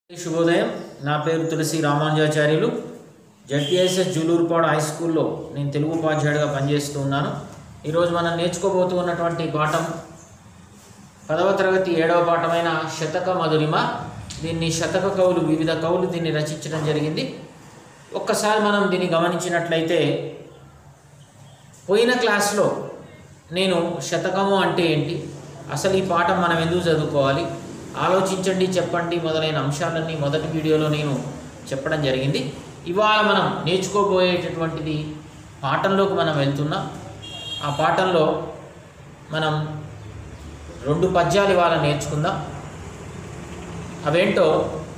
శుభోదయం నా పేరు తులసి రామానుజాచార్యులు జడ్పిఎస్ఎస్ జూలూరుపాడు హై స్కూల్లో నేను తెలుగు ఉపాధ్యాయుడిగా పనిచేస్తూ ఉన్నాను ఈరోజు మనం నేర్చుకోబోతూ ఉన్నటువంటి పాఠం పదవ తరగతి ఏడవ పాఠమైన శతక మధురిమ దీన్ని శతక కవులు వివిధ కవులు దీన్ని రచించడం జరిగింది ఒక్కసారి మనం దీన్ని గమనించినట్లయితే పోయిన క్లాస్లో నేను శతకము అంటే ఏంటి అసలు ఈ పాఠం మనం ఎందుకు చదువుకోవాలి ఆలోచించండి చెప్పండి మొదలైన అంశాలన్నీ మొదటి వీడియోలో నేను చెప్పడం జరిగింది ఇవాళ మనం నేర్చుకోబోయేటటువంటిది పాఠంలోకి మనం వెళ్తున్నాం ఆ పాఠంలో మనం రెండు పద్యాలు ఇవాళ నేర్చుకుందాం అవేంటో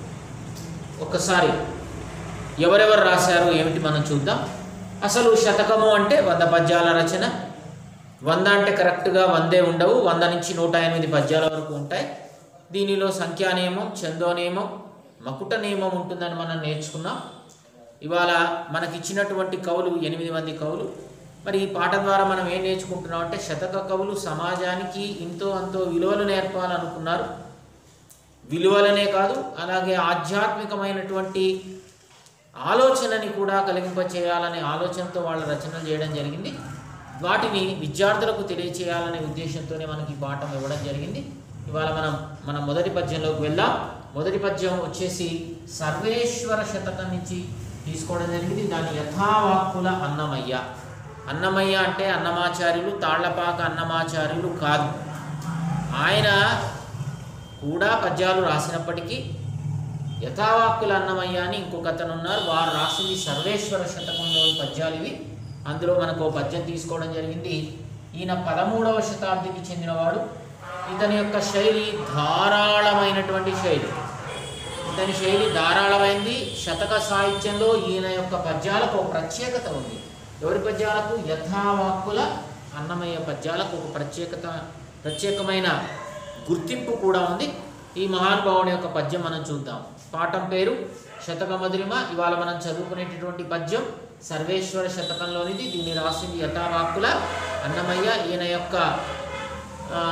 ఒక్కసారి ఎవరెవరు రాశారు ఏమిటి మనం చూద్దాం అసలు శతకము అంటే వంద పద్యాల రచన వంద అంటే కరెక్ట్గా వందే ఉండవు వంద నుంచి నూట ఎనిమిది పద్యాల వరకు ఉంటాయి దీనిలో సంఖ్యా నియమం చందో నియమం మకుట నియమం ఉంటుందని మనం నేర్చుకున్నాం ఇవాళ మనకిచ్చినటువంటి కవులు ఎనిమిది మంది కవులు మరి ఈ పాట ద్వారా మనం ఏం నేర్చుకుంటున్నాం అంటే శతక కవులు సమాజానికి ఇంతో అంతో విలువలు నేర్పాలనుకున్నారు విలువలనే కాదు అలాగే ఆధ్యాత్మికమైనటువంటి ఆలోచనని కూడా కలిగింపచేయాలనే ఆలోచనతో వాళ్ళ రచనలు చేయడం జరిగింది వాటిని విద్యార్థులకు తెలియచేయాలనే ఉద్దేశంతోనే మనకి ఈ పాఠం ఇవ్వడం జరిగింది ఇవాళ మనం మన మొదటి పద్యంలోకి వెళ్దాం మొదటి పద్యం వచ్చేసి సర్వేశ్వర శతకం నుంచి తీసుకోవడం జరిగింది దాని యథావాక్కుల అన్నమయ్య అన్నమయ్య అంటే అన్నమాచార్యులు తాళ్లపాక అన్నమాచార్యులు కాదు ఆయన కూడా పద్యాలు రాసినప్పటికీ యథావాక్కుల అన్నమయ్య అని ఇంకొక అతను ఉన్నారు వారు రాసింది సర్వేశ్వర శతకంలోని పద్యాలు ఇవి అందులో మనకు ఓ పద్యం తీసుకోవడం జరిగింది ఈయన పదమూడవ శతాబ్దికి చెందినవాడు ఇతని యొక్క శైలి ధారాళమైనటువంటి శైలి ఇతని శైలి ధారాళమైంది శతక సాహిత్యంలో ఈయన యొక్క పద్యాలకు ఒక ప్రత్యేకత ఉంది ఎవరి పద్యాలకు యథావాక్కుల అన్నమయ్య పద్యాలకు ఒక ప్రత్యేకత ప్రత్యేకమైన గుర్తింపు కూడా ఉంది ఈ మహానుభావుని యొక్క పద్యం మనం చూద్దాం పాఠం పేరు శతక మధురిమ ఇవాళ మనం చదువుకునేటటువంటి పద్యం సర్వేశ్వర శతకంలోనిది దీన్ని రాసింది యథావాక్కుల అన్నమయ్య ఈయన యొక్క ఆ,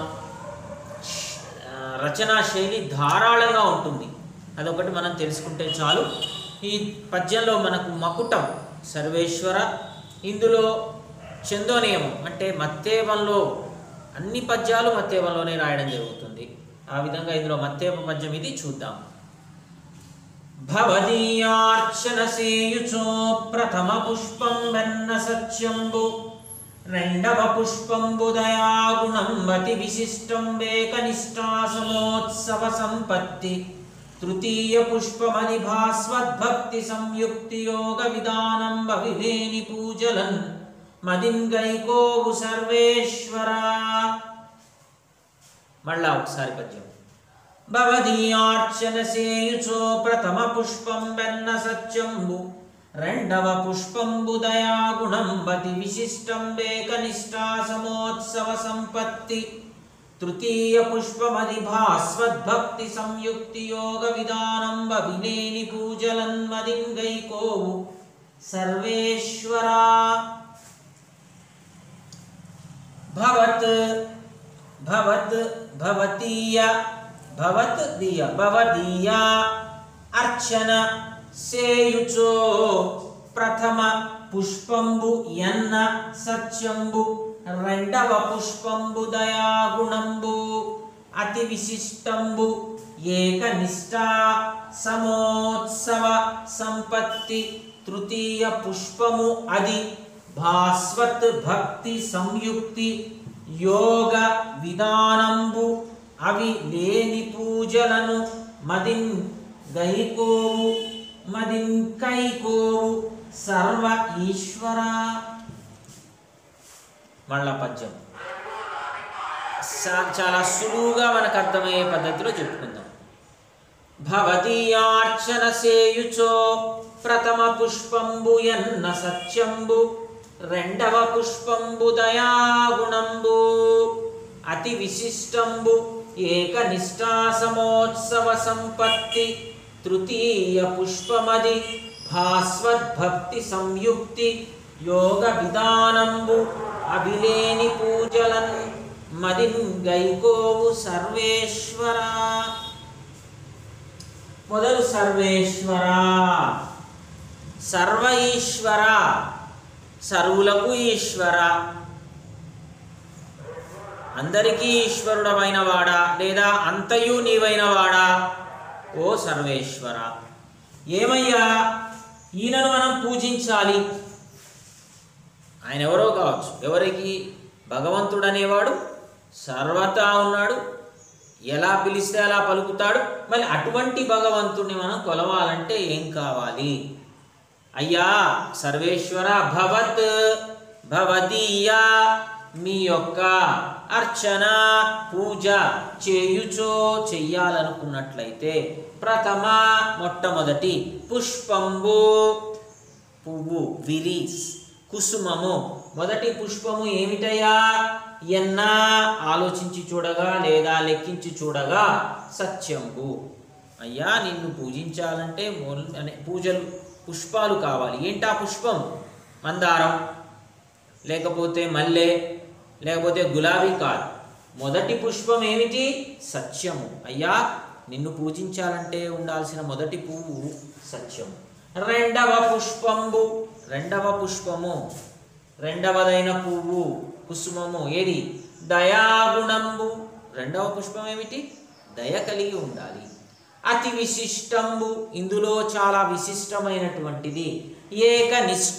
ఆ, రచనా శైలి ధారాళంగా ఉంటుంది అదొకటి మనం తెలుసుకుంటే చాలు ఈ పద్యంలో మనకు మకుటం సర్వేశ్వర ఇందులో చందోనియమం అంటే మత్తేవంలో అన్ని పద్యాలు మత్తేవంలోనే రాయడం జరుగుతుంది ఆ విధంగా ఇందులో మత్తేవ పద్యం ఇది చూద్దాం భవదీయార్చన సేయుచో ప్రథమ పుష్పం వెన్న సత్యంబు రెండవ పుష్పంబు దయాగుణం వతి విశిష్టం వేకనిష్టాసమోత్సవ సంపత్తి తృతీయ పుష్పమని భాస్వద్భక్తి సంయుక్తి యోగ విధానం బవిలేని పూజలన్ మదిన్ గైకోవు సర్వేశ్వరా మళ్ళా ఒకసారి పద్యం భవదీయార్చన సేయుచో ప్రథమ పుష్పం వెన్న సత్యంబు రెండవ పుష్పంబు దయాగుణం వతి విశిష్టం వేకనిష్టా సమోత్సవ సంపత్తి తృతీయ పుష్పమది భాస్వద్భక్తి సంయుక్తి యోగ విధానం వినేని పూజలన్మదింగైకోవు సర్వేశ్వరా భవత్ భవత్ భవతీయ భవత్ దీయ భవదీయ అర్చన సేయుచో ప్రథమ పుష్పంబు ఎన్న సత్యంబు రెండవ పుష్పంబు దయాగుణంబు అతి విశిష్టంబు ఏకనిష్టా సమోత్సవ సంపత్తి తృతీయ పుష్పము అది భాస్వత్ భక్తి సంయుక్తి యోగ విధానంబు అవి లేని పూజలను మదిన్ గైకోవు మదిన్ కైకోవు సర్వ ఈశ్వర మళ్ళా పద్యం సా- చాలా సులువుగా మనకు అర్థమయ్యే పద్ధతిలో చెప్పుకుందాం భవదీయార్చన సేయుచో ప్రథమ పుష్పంబు ఎన్న సత్యంబు రెండవ పుష్పంబు దయాగుణంబు అతి విశిష్టంబు ఏకనిష్టాసమోత్సవ సంపత్తి తృతీయ పుష్పమది భాస్వద్భక్తి సంయుక్తి యోగ విధానంబు అభిలేని పూజలన్ మదిన్ గైకోవు సర్వేశ్వర మొదలు సర్వేశ్వర సర్వ ఈశ్వర సర్వులకు ఈశ్వర అందరికీ ఈశ్వరుడమైన వాడా లేదా అంతయు నీవైన వాడా ఓ సర్వేశ్వర ఏమయ్యా ఈయనను మనం పూజించాలి ఆయన ఎవరో కావచ్చు ఎవరికి భగవంతుడు అనేవాడు సర్వతా ఉన్నాడు ఎలా పిలిస్తే అలా పలుకుతాడు మళ్ళీ అటువంటి భగవంతుడిని మనం కొలవాలంటే ఏం కావాలి అయ్యా సర్వేశ్వర భవత్ భవదీయ మీ యొక్క అర్చన పూజ చేయుచో చెయ్యాలనుకున్నట్లయితే ప్రథమ మొట్టమొదటి పుష్పంబు పువ్వు విరీస్ కుసుమము మొదటి పుష్పము ఏమిటయ్యా ఎన్న ఆలోచించి చూడగా లేదా లెక్కించి చూడగా సత్యంబు అయ్యా నిన్ను పూజించాలంటే మూల- అనే పూజలు పుష్పాలు కావాలి ఏంటా పుష్పం మందారం లేకపోతే మల్లె లేకపోతే గులాబీ కాదు మొదటి పుష్పం ఏమిటి సత్యము అయ్యా నిన్ను పూజించాలంటే ఉండాల్సిన మొదటి పువ్వు సత్యము రెండవ పుష్పంబు రెండవ పుష్పము రెండవదైన పువ్వు కుసుమము ఏది దయాగుణంబు రెండవ పుష్పం ఏమిటి దయ కలిగి ఉండాలి అతి విశిష్టంబు ఇందులో చాలా విశిష్టమైనటువంటిది ఏక నిష్ఠ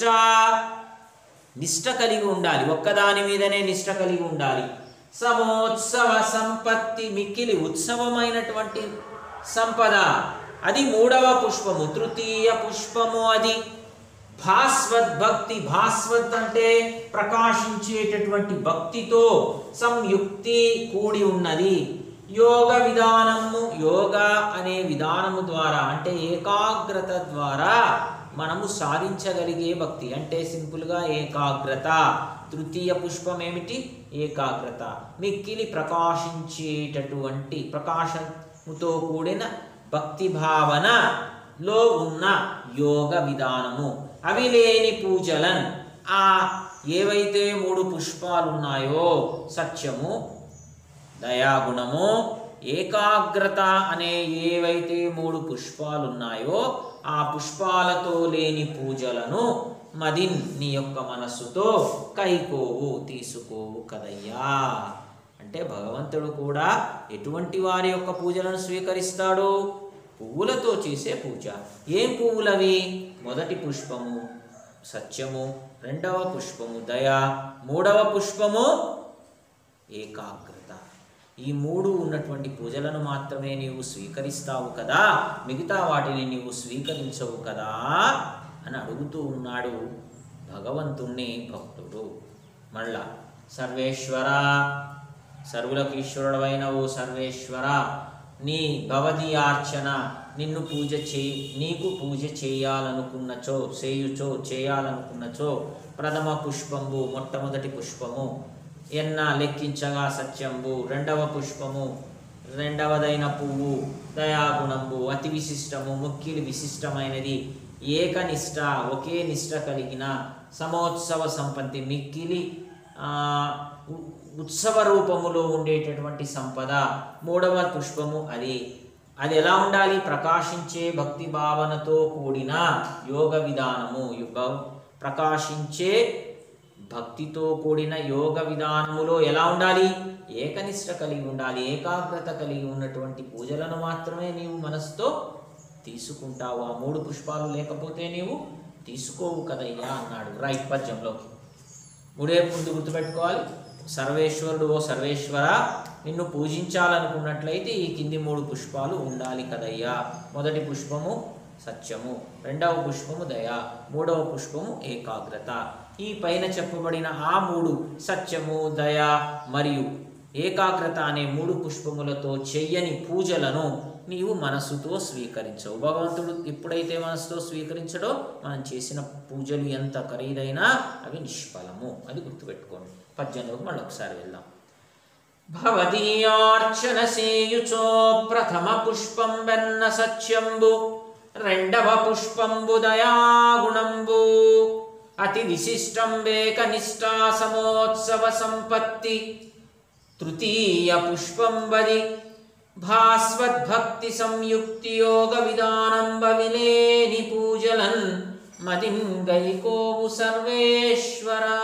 నిష్ట కలిగి ఉండాలి ఒక్కదాని మీదనే నిష్ట కలిగి ఉండాలి సమోత్సవ సంపత్తి మిక్కిలి ఉత్సవమైనటువంటి సంపద అది మూడవ పుష్పము తృతీయ పుష్పము అది భాస్వత్ భక్తి భాస్వత్ అంటే ప్రకాశించేటటువంటి భక్తితో సంయుక్తి కూడి ఉన్నది యోగ విధానము యోగ అనే విధానము ద్వారా అంటే ఏకాగ్రత ద్వారా మనము సాధించగలిగే భక్తి అంటే సింపుల్గా ఏకాగ్రత తృతీయ పుష్పం ఏమిటి ఏకాగ్రత మిక్కిలి ప్రకాశించేటటువంటి ప్రకాశముతో కూడిన భక్తి భావనలో ఉన్న యోగ విధానము అవి లేని పూజలన్ ఆ ఏవైతే మూడు పుష్పాలు ఉన్నాయో సత్యము దయాగుణము ఏకాగ్రత అనే ఏవైతే మూడు పుష్పాలు ఉన్నాయో ఆ పుష్పాలతో లేని పూజలను మదిన్ నీ యొక్క మనస్సుతో కైకోవు తీసుకోవు కదయ్యా అంటే భగవంతుడు కూడా ఎటువంటి వారి యొక్క పూజలను స్వీకరిస్తాడు పువ్వులతో చేసే పూజ ఏం పువ్వులవి మొదటి పుష్పము సత్యము రెండవ పుష్పము దయ మూడవ పుష్పము ఏకాగ్రత ఈ మూడు ఉన్నటువంటి పూజలను మాత్రమే నీవు స్వీకరిస్తావు కదా మిగతా వాటిని నీవు స్వీకరించవు కదా అని అడుగుతూ ఉన్నాడు భగవంతుణ్ణి భక్తుడు మళ్ళా సర్వేశ్వర సర్వులకు ఈశ్వరుడవైన ఓ సర్వేశ్వర నీ భవదీయార్చన నిన్ను పూజ చేయి నీకు పూజ చేయాలనుకున్నచో చేయుచో చేయాలనుకున్నచో ప్రథమ పుష్పంబు మొట్టమొదటి పుష్పము ఎన్న లెక్కించగా సత్యంబు రెండవ పుష్పము రెండవదైన పువ్వు దయాగుణంబు అతి విశిష్టము ముక్కిలి విశిష్టమైనది ఏకనిష్ట ఒకే నిష్ట కలిగిన సమోత్సవ సంపత్తి మిక్కిలి ఆ, ఉ- ఉత్సవ రూపములో ఉండేటటువంటి సంపద మూడవ పుష్పము అది అది ఎలా ఉండాలి ప్రకాశించే భక్తి భావనతో కూడిన యోగ విధానము యుగ ప్రకాశించే భక్తితో కూడిన యోగ విధానములో ఎలా ఉండాలి ఏకనిష్ట కలిగి ఉండాలి ఏకాగ్రత కలిగి ఉన్నటువంటి పూజలను మాత్రమే నీవు మనసుతో తీసుకుంటావు ఆ మూడు పుష్పాలు లేకపోతే నీవు తీసుకోవు కదయ్యా అన్నాడు రైట్ పద్యంలోకి మూడే ముందు గుర్తుపెట్టుకోవాలి సర్వేశ్వరుడు ఓ సర్వేశ్వర నిన్ను పూజించాలనుకున్నట్లయితే ఈ కింది మూడు పుష్పాలు ఉండాలి కదయ్యా మొదటి పుష్పము సత్యము రెండవ పుష్పము దయ మూడవ పుష్పము ఏకాగ్రత ఈ పైన చెప్పబడిన ఆ మూడు సత్యము దయ మరియు ఏకాగ్రత అనే మూడు పుష్పములతో చెయ్యని పూజలను నీవు మనస్సుతో స్వీకరించవు భగవంతుడు ఎప్పుడైతే మనసుతో స్వీకరించడో మనం చేసిన పూజలు ఎంత ఖరీదైనా అవి నిష్ఫలము అది గుర్తుపెట్టుకోండి పద్యంలోకి మళ్ళీ ఒకసారి వెళ్దాం భవదీయార్చన సేయుచో ప్రథమ పుష్పం వెన్న సత్యంబు రెండవ పుష్పంబు దయాగుణంబు అతి విశిష్టంబేక నిష్ఠా సమోత్సవ సంపత్తి తృతీయ పుష్పంబది భాస్వద్భక్తి సంయుక్తి యోగ విధానం విలేని పూజలన్ మదిం గైకోవు సర్వేశ్వరా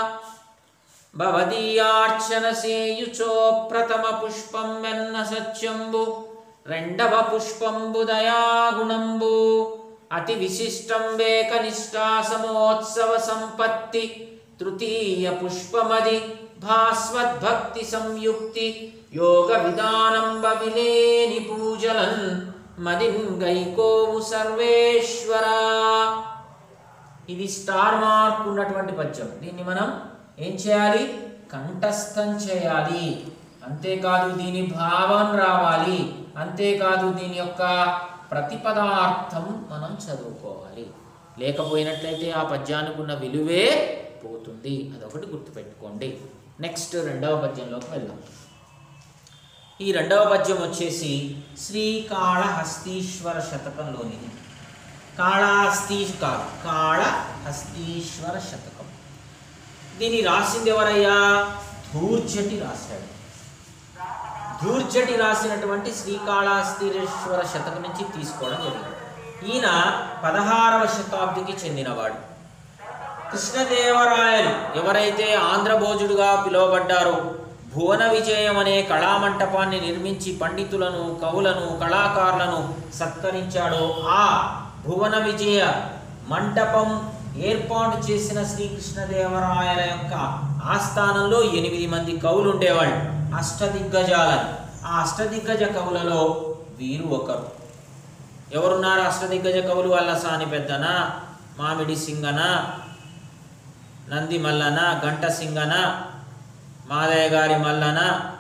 భవదీయార్చన సేయుచో ప్రథమ పుష్పం వెన్న సత్యంబు రెండవ పుష్పంబు దయాగుణంబు అతి విశిష్టం వేకనిష్టా సమోత్సవ సంపత్తి తృతీయ పుష్పమది భాస్వద్భక్తి సంయుక్తి యోగ విధానం విలేని పూజలన్ మదిం గైకోవు సర్వేశ్వరా ఇది స్టార్ మార్క్ ఉన్నటువంటి పద్యం దీన్ని మనం ఏం చేయాలి కంఠస్థం చేయాలి అంతేకాదు దీని భావం రావాలి అంతేకాదు దీని యొక్క ప్రతిపదార్థం మనం చదువుకోవాలి లేకపోయినట్లయితే ఆ పద్యానికి ఉన్న విలువే పోతుంది అదొకటి గుర్తుపెట్టుకోండి నెక్స్ట్ రెండవ పద్యంలోకి వెళ్దాం ఈ రెండవ పద్యం వచ్చేసి శ్రీకాళహస్తీశ్వర శతకంలోనిది కాళహస్తీ కాదు కాళహస్తీశ్వర శతకం దీన్ని రాసింది ఎవరయ్యా ధూర్జటి రాశాడు ధూర్జటి రాసినటువంటి శ్రీకాళహస్తీశ్వర శతకం నుంచి తీసుకోవడం జరిగింది ఈయన పదహారవ శతాబ్దికి చెందినవాడు కృష్ణదేవరాయలు ఎవరైతే ఆంధ్రభోజుడుగా పిలువబడ్డారో భువన విజయం అనే కళామంటపాన్ని నిర్మించి పండితులను కవులను కళాకారులను సత్కరించాడో ఆ భువన విజయ మంటపం ఏర్పాటు చేసిన శ్రీకృష్ణదేవరాయల యొక్క ఆస్థానంలో ఎనిమిది మంది కవులు ఉండేవాళ్ళు అష్టదిగ్గజాలని ఆ అష్టదిగ్గజ కవులలో వీరు ఒకరు ఎవరున్నారు అష్టదిగ్గజ కవులు అల్లసాని పెద్దన మామిడి సింగన నంది మల్లన గంట సింగన మాదయ్య గారి మల్లన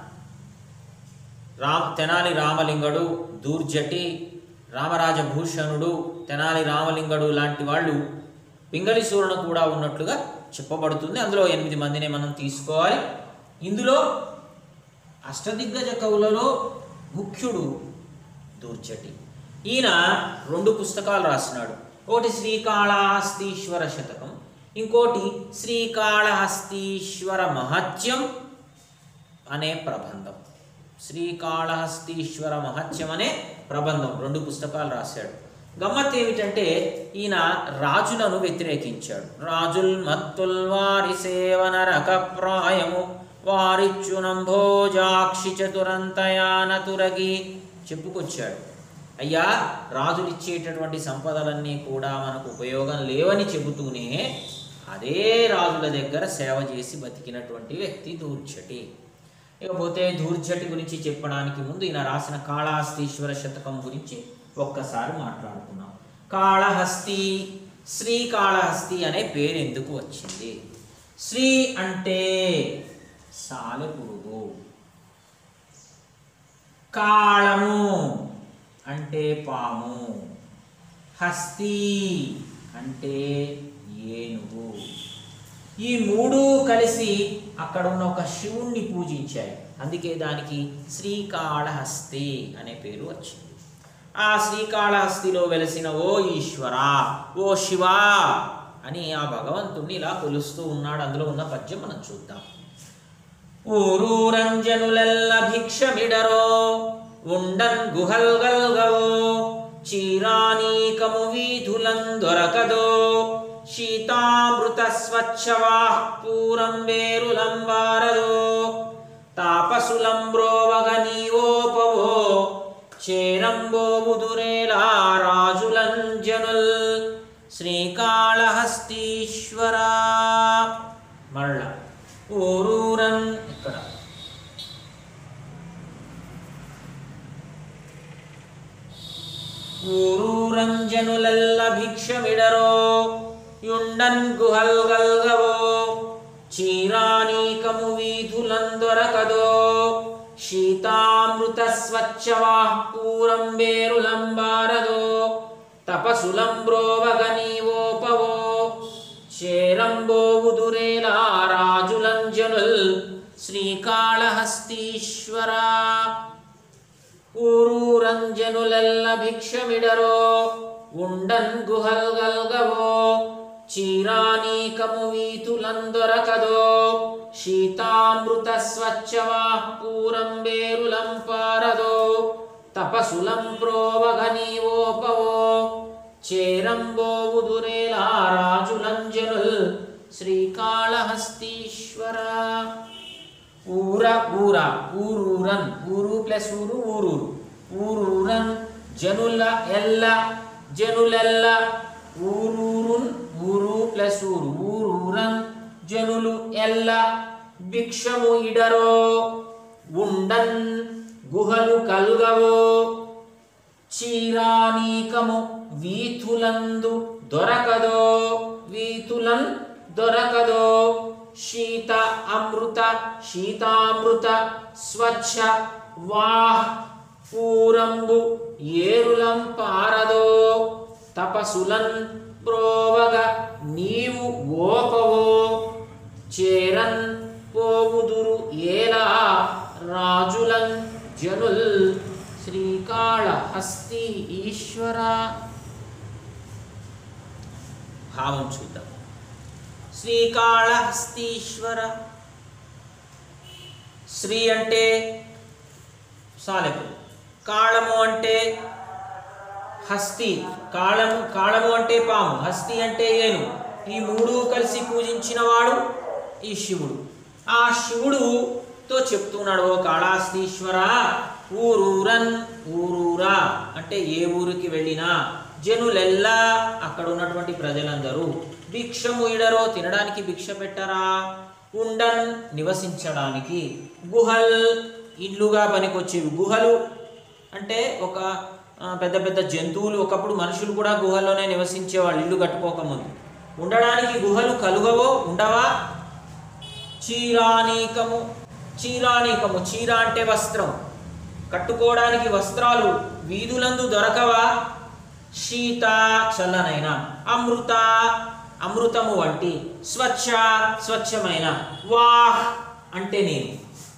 రామ్ తెనాలి రామలింగడు దూర్జటి రామరాజభూషణుడు తెనాలి రామలింగడు లాంటి వాళ్ళు పింగళి సూరణ కూడా ఉన్నట్లుగా చెప్పబడుతుంది అందులో ఎనిమిది మందిని మనం తీసుకోవాలి ఇందులో అష్టదిగ్గజ కవులలో ముఖ్యుడు దూర్జటి ఈయన రెండు పుస్తకాలు రాసినాడు ఒకటి శ్రీకాళహస్తీశ్వర శతకం ఇంకోటి శ్రీకాళహస్తీశ్వర మహత్యం అనే ప్రబంధం శ్రీకాళహస్తీశ్వర మహత్యం అనే ప్రబంధం రెండు పుస్తకాలు రాశాడు గమ్మత్ ఏమిటంటే ఈయన రాజులను వ్యతిరేకించాడు రాజుల్ మత్తుల్ వారి సేవన రకప్రాయము వారిచ్చునంభోజాక్షి చతురంతయాన తురగి చెప్పుకొచ్చాడు అయ్యా రాజులు ఇచ్చేటటువంటి సంపదలన్నీ కూడా మనకు ఉపయోగం లేవని చెబుతూనే అదే రాజుల దగ్గర సేవ చేసి బతికినటువంటి వ్యక్తి దూర్చటి ఇకపోతే దూర్జటి గురించి చెప్పడానికి ముందు ఈయన రాసిన కాళహస్తీశ్వర శతకం గురించి ఒక్కసారి మాట్లాడుకున్నాం కాళహస్తి శ్రీకాళహస్తి అనే పేరు ఎందుకు వచ్చింది శ్రీ అంటే సాలెపురుగు కాళము అంటే పాము హస్తి అంటే ఏనుగు ఈ మూడు కలిసి అక్కడ ఉన్న ఒక శివుణ్ణి పూజించాయి అందుకే దానికి శ్రీకాళహస్తి అనే పేరు వచ్చింది ఆ శ్రీకాళహస్తిలో వెలసిన ఓ ఈశ్వర ఓ శివ అని ఆ భగవంతుణ్ణి ఇలా కొలుస్తూ ఉన్నాడు అందులో ఉన్న పద్యం మనం చూద్దాం ఊరూరంజనులెల్ల భిక్షమిడరో ఉండన్ గుహల్గల్గవో చీరానీకము వీధులం దొరకదో శీతామృత స్వచ్ఛవాః పూరం వేరులంబారదో తాపసులంబ్రోవగ నీవోపవో చేరంబోబుదురేలా రాజులంజనుల్ శ్రీకాళహస్తీశ్వరా మళ్ళ ఊరూరం ఇక్కడ ఊరూరంజనులెల్ల భిక్షమిడరో యుండన్ గుహల్గల్గవో చీరానీకము వీధులందొరకదో శీతామృత స్వచ్ఛవాః పూరం వేరులంబారదో తపసులంబ్రోవగ నీవోపవో చేరంబోవుదురేలా రాజులంజనుల్ శ్రీకాళహస్తీశ్వరా ఊరూరంజనులెల్ల భిక్షమిడరో ఉండన్ గుహల్గల్గవో చీరానీకము వీతులందొరకదో శీతామృత స్వచ్ఛవాః పూరం వేరులం పారదో తపసులం ప్రోవగ నీవోపవో చేరంబోవుదురేలా రాజులంజనుల్ శ్రీకాళహస్తీశ్వర ఊర ఊర ఊరూరన్ ఊరు ప్లస్ ఊరు ఊరూరు ఊరూరన్ జనుల ఎల్ల జనులెల్ల ఊరూరున్ ఊరు ప్లస్ ఊరు ఊరూరన్ జనులు ఎల్ల భిక్షము ఇడరో ఉండన్ గుహలు కల్గవో చీరానీకము వీతులందు దొరకదో వీతులన్ దొరకదో శీత అమృత శీతామృత స్వచ్ఛ వాహ్ పూరంబు ఏరులం పారదో తపసులన్ ప్రోవగ నీవు ఓపవో చేరన్ పోవుదురు ఏలా రాజులం జనుల్ శ్రీకాళహస్తి ఈశ్వర భావం చూద్దాం శ్రీకాళహస్తీశ్వర శ్రీ అంటే సాలెపు కాళము అంటే హస్తి కాళము కాళము అంటే పాము హస్తి అంటే ఏను ఈ మూడు కలిసి పూజించిన వాడు ఈ శివుడు ఆ శివుడుతో చెప్తున్నాడు ఓ కాళాస్తీశ్వర ఊరూరన్ ఊరూరా అంటే ఏ ఊరికి వెళ్ళినా జనులెల్లా అక్కడ ఉన్నటువంటి ప్రజలందరూ భిక్షము ఇడరో తినడానికి భిక్ష పెట్టరా ఉండన్ నివసించడానికి గుహల్ ఇల్లుగా పనికొచ్చేవి గుహలు అంటే ఒక ఆ, పెద్ద పెద్ద జంతువులు ఒకప్పుడు మనుషులు కూడా గుహల్లోనే నివసించేవాళ్ళు ఇల్లు కట్టుకోకముందు ఉండడానికి గుహలు కలుగవో ఉండవా చీరానీకము చీరానీకము చీర అంటే వస్త్రం కట్టుకోవడానికి వస్త్రాలు వీధులందు దొరకవా శీత చల్లనైన అమృత అమృతము వంటి స్వచ్ఛ స్వచ్ఛమైన వాహ్ అంటే నేను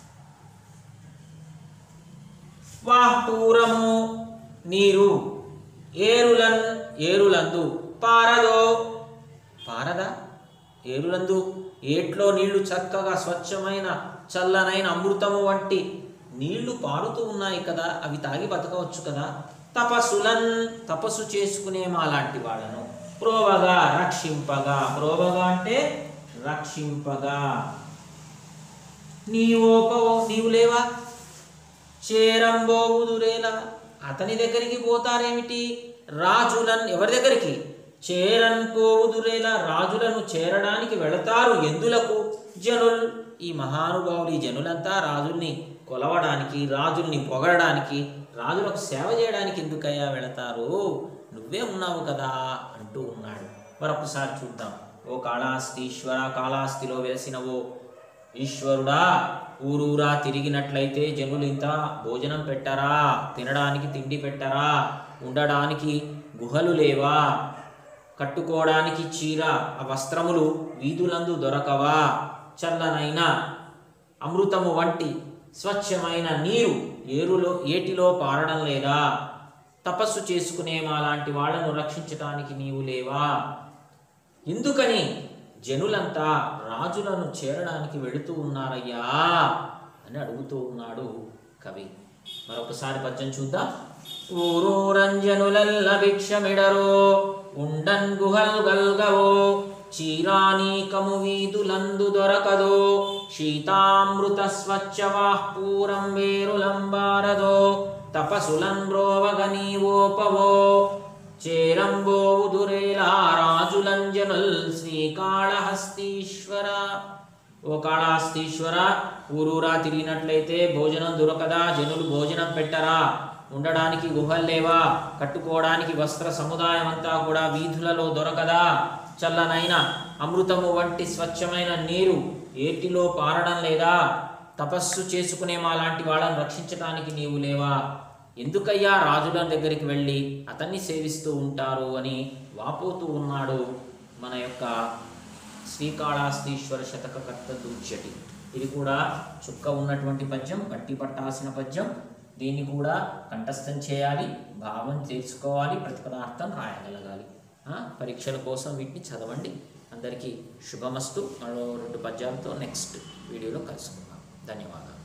వాహ్ పూరము నీరు ఏరులన్ ఏరులందు పారదో పారదా ఏరులందు ఏట్లో నీళ్లు చక్కగా స్వచ్ఛమైన చల్లనైన అమృతము వంటి నీళ్లు పారుతూ ఉన్నాయి కదా అవి తాగి బతకవచ్చు కదా తపస్సులన్ తపస్సు చేసుకునే మా లాంటి వాళ్ళను ప్రోవగా రక్షింపగా ప్రోవగా అంటే రక్షింపగా నీవోపవో నీవు లేవా చేరంబోవుదురేలా అతని దగ్గరికి పోతారేమిటి రాజులన్ ఎవరి దగ్గరికి చేరన్ పోవుదురేలా రాజులను చేరడానికి వెళతారు ఎందులకు జనుల్ ఈ మహానుభావులు ఈ జనులంతా రాజుల్ని కొలవడానికి రాజుల్ని పొగడడానికి రాజులకు సేవ చేయడానికి ఎందుకయ్యా వెళతారు నువ్వే ఉన్నావు కదా అంటూ ఉన్నాడు మరొకసారి చూద్దాం ఓ కాళాస్తీశ్వర కాళాస్తిలో వెలసినవో ఈశ్వరుడా ఊరూరా తిరిగినట్లయితే జనులు ఇంత భోజనం పెట్టరా తినడానికి తిండి పెట్టరా ఉండడానికి గుహలు లేవా కట్టుకోవడానికి చీర ఆ వస్త్రములు వీధులందు దొరకవా చల్లనైన అమృతము వంటి స్వచ్ఛమైన నీరు ఏరులో ఏటిలో పారడం లేదా తపస్సు చేసుకునే మా లాంటి వాళ్ళను రక్షించటానికి నీవు లేవా ఎందుకని జనులంతా రాజులను చేరడానికి వెళుతూ ఉన్నారయ్యా అని అడుగుతూ ఉన్నాడు కవి మరొకసారి పద్యం చూద్దాం ఊరూరంజనులల్ల భిక్షమిడరో ఉండన్ గుహల్ గల్గవో చీరానీకము వీధులందు దొరకదో శీతామృత స్వచ్ఛవాః పూరం వేరులంబారదో తపసులం బ్రోవగ నీవోపవో చేరంబోవుదురేలా రాజులంజనుల్ శ్రీకాళహస్తీశ్వర ఓ కాళహస్తీశ్వర ఊరూరా తిరిగినట్లయితే భోజనం దొరకదా జనులు భోజనం పెట్టరా ఉండడానికి గుహలు లేవా కట్టుకోవడానికి వస్త్ర సముదాయం అంతా కూడా వీధులలో దొరకదా చల్లనైన అమృతము వంటి స్వచ్ఛమైన నీరు ఏటిలో పారడం లేదా తపస్సు చేసుకునే మా లాంటి వాళ్ళని రక్షించడానికి నీవు లేవా ఎందుకయ్యా రాజుల దగ్గరికి వెళ్ళి అతన్ని సేవిస్తూ ఉంటారు అని వాపోతూ ఉన్నాడు మన యొక్క శ్రీకాళహస్తీశ్వర శతక కర్త దుర్జటి ఇది కూడా చుక్క ఉన్నటువంటి పద్యం పట్టి పట్టాల్సిన పద్యం దీన్ని కూడా కంఠస్థం చేయాలి భావం తెలుసుకోవాలి ప్రతిపదార్థం రాయగలగాలి ఆ, పరీక్షల కోసం వీటిని చదవండి అందరికీ శుభమస్తు మరో రెండు పద్యాలతో నెక్స్ట్ వీడియోలో కలుసుకుందాం ధన్యవాదాలు